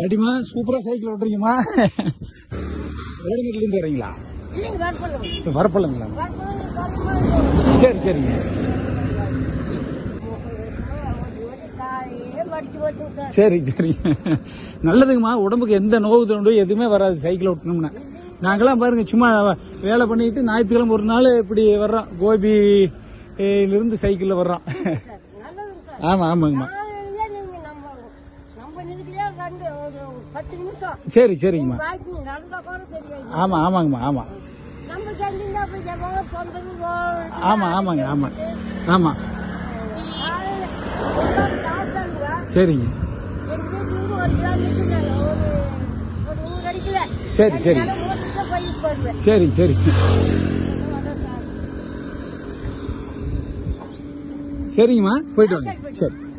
அடிமா சூப்பரா சைக்கிள் ஓட்டுறீங்கம்மா வேடங்கட்ல இருந்து வரீங்களா இல்லைங்க வரப்போம் இப்ப வரப்பலங்களா வரப்போம் சரி சரிங்க காலையே படிச்சு வச்சுங்க சார் சரி சரி நல்லதுங்கம்மா உடம்புக்கு எந்த நோவு தோண்டு எதுவுமே வராது சைக்கிள் ஓட்டணும்னா நாங்கெல்லாம் பாருங்க சும்மா வேலை பண்ணிட்டு ஞாயிற்றுக்கிழமை ஒரு நாள் இப்படி வர்றோம் கோபி அஹ், இருந்து சைக்கிள்ல வர்றோம் நல்லதுங்க சார் ஆமா ஆமாங்கம்மா காலையில நீங்க நம்ம நம்ம நிதிக்கலையே ரெண்டு ஒரு பத்து நிமிஷம் சரி சரிங்கம்மா பாக்கி நடந்தா கூட சரியாயிடும் ஆமா ஆமாங்கம்மா ஆமா நம்ம கண்டிங்க அப்படி எவ்வளோ சொந்தங்க ஆமா ஆமாங்க ஆமா ஆமா காலையில எல்லாம் சாப்பிட்டாங்க சரிங்க எங்க வீட்டுக்கு ஒரு கிலோமீட்டர் ஒரு ஒரு நூறு அடிக்கல சரி, சரி. ஓட்டுதான் போயிட்டு வருவேன் சரி சரி அதான் சார் சரிங்கம்மா போயிட்டு வாங்க சரி